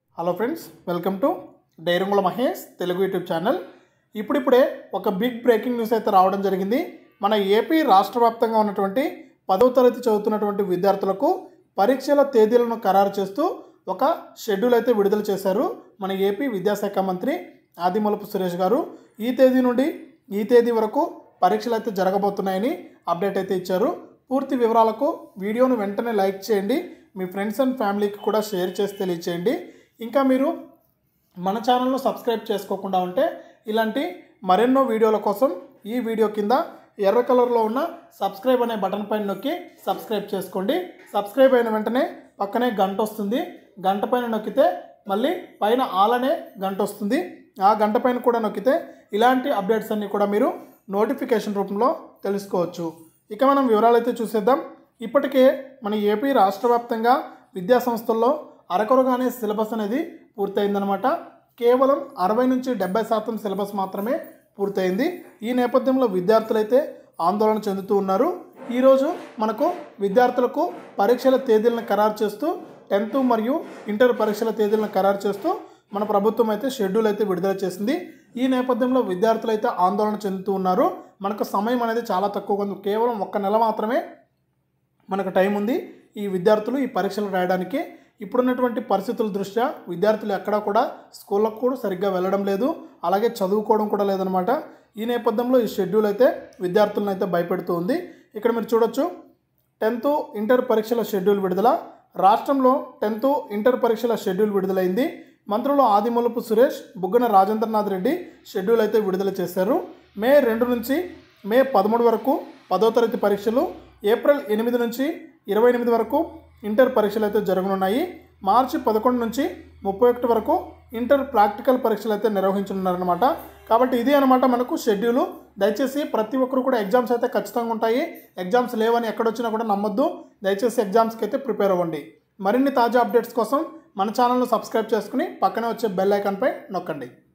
hello friends welcome to Dairangula Mahesh Telugu YouTube channel ఇప్పుడిప్పుడే ఒక big breaking news అయితే రావడం జరిగింది మన ఏపీ రాష్ట్ర వ్యాప్తంగా ఉన్నటువంటి పదవ తరగతి చదువుతున్నటువంటి విద్యార్థులకు పరీక్షల తేదీలను ఖరారు చేస్తూ ఒక షెడ్యూల్ అయితే విడుదల చేశారు మన ఏపీ విద్యాశాఖ మంత్రి ఆదిమూలపు సురేష్ గారు ఈ తేదీ నుండి ఈ తేదీ వరకు పరీక్షలు అయితే జరగబోతున్నాయని అప్డేట్ అయితే ఇచ్చారు పూర్తి వివరాలకు వీడియోను వెంటనే లైక్ చేయండి మీ ఫ్రెండ్స్ అండ్ ఫ్యామిలీకి కూడా షేర్ చేసి తెలియచేయండి ఇంకా మీరు మన ఛానల్ను సబ్స్క్రైబ్ చేసుకోకుండా ఉంటే ఇలాంటి మరెన్నో వీడియోల కోసం ఈ వీడియో కింద ఎర్ర కలర్లో ఉన్న సబ్స్క్రైబ్ అనే బటన్ పైన నొక్కి సబ్స్క్రైబ్ చేసుకోండి సబ్స్క్రైబ్ అయిన వెంటనే పక్కనే గంట వస్తుంది గంట పైన నొక్కితే మళ్ళీ పైన ఆల్ అనే గంట వస్తుంది ఆ గంట పైన కూడా నొక్కితే ఇలాంటి అప్డేట్స్ అన్నీ కూడా మీరు నోటిఫికేషన్ రూపంలో తెలుసుకోవచ్చు ఇక మనం వివరాలు అయితే చూసేద్దాం ఇప్పటికే మన ఏపీ రాష్ట్ర వ్యాప్తంగా విద్యా సంస్థల్లో అరకొరగానే సిలబస్ అనేది పూర్తయిందనమాట కేవలం అరవై నుంచి డెబ్బై శాతం సిలబస్ మాత్రమే పూర్తయింది ఈ నేపథ్యంలో విద్యార్థులైతే ఆందోళన చెందుతూ ఉన్నారు ఈరోజు మనకు విద్యార్థులకు పరీక్షల తేదీలను ఖరారు చేస్తూ టెన్త్ మరియు ఇంటర్ పరీక్షల తేదీలను ఖరారు చేస్తూ మన ప్రభుత్వం అయితే షెడ్యూల్ అయితే విడుదల చేసింది ఈ నేపథ్యంలో విద్యార్థులు అయితే ఆందోళన చెందుతూ ఉన్నారు మనకు సమయం అనేది చాలా తక్కువగా ఉంది కేవలం ఒక్క నెల మాత్రమే మనకు టైం ఉంది ఈ విద్యార్థులు ఈ పరీక్షలు రాయడానికి ఇప్పుడున్నటువంటి పరిస్థితుల దృష్ట్యా విద్యార్థులు ఎక్కడా కూడా స్కూళ్ళకు కూడా సరిగ్గా వెళ్ళడం లేదు అలాగే చదువుకోవడం కూడా లేదనమాట ఈ నేపథ్యంలో ఈ షెడ్యూల్ అయితే విద్యార్థులను అయితే భయపెడుతూ ఉంది ఇక్కడ మీరు చూడొచ్చు టెన్త్ ఇంటర్ పరీక్షల షెడ్యూల్ విడుదల రాష్ట్రంలో టెన్త్ ఇంటర్ పరీక్షల షెడ్యూల్ విడుదలైంది మంత్రులు ఆదిమూలపు సురేష్ బుగ్గన రాజేంద్రనాథ్ రెడ్డి షెడ్యూల్ అయితే విడుదల చేశారు మే రెండు నుంచి మే పదమూడు వరకు పదో తరగతి పరీక్షలు ఏప్రిల్ ఎనిమిది నుంచి ఇరవై ఎనిమిది వరకు ఇంటర్ పరీక్షలు అయితే జరగనున్నాయి మార్చి పదకొండు నుంచి ముప్పై ఒకటి వరకు ఇంటర్ ప్రాక్టికల్ పరీక్షలు అయితే నిర్వహించనున్నారనమాట కాబట్టి ఇది అనమాట మనకు షెడ్యూలు దయచేసి ప్రతి ఒక్కరు కూడా ఎగ్జామ్స్ అయితే ఖచ్చితంగా ఉంటాయి ఎగ్జామ్స్ లేవని ఎక్కడొచ్చినా కూడా నమ్మొద్దు దయచేసి ఎగ్జామ్స్కి అయితే ప్రిపేర్ అవ్వండి మరిన్ని తాజా అప్డేట్స్ కోసం మన ఛానల్ను సబ్స్క్రైబ్ చేసుకుని పక్కనే వచ్చే బెల్ ఐకాన్పై నొక్కండి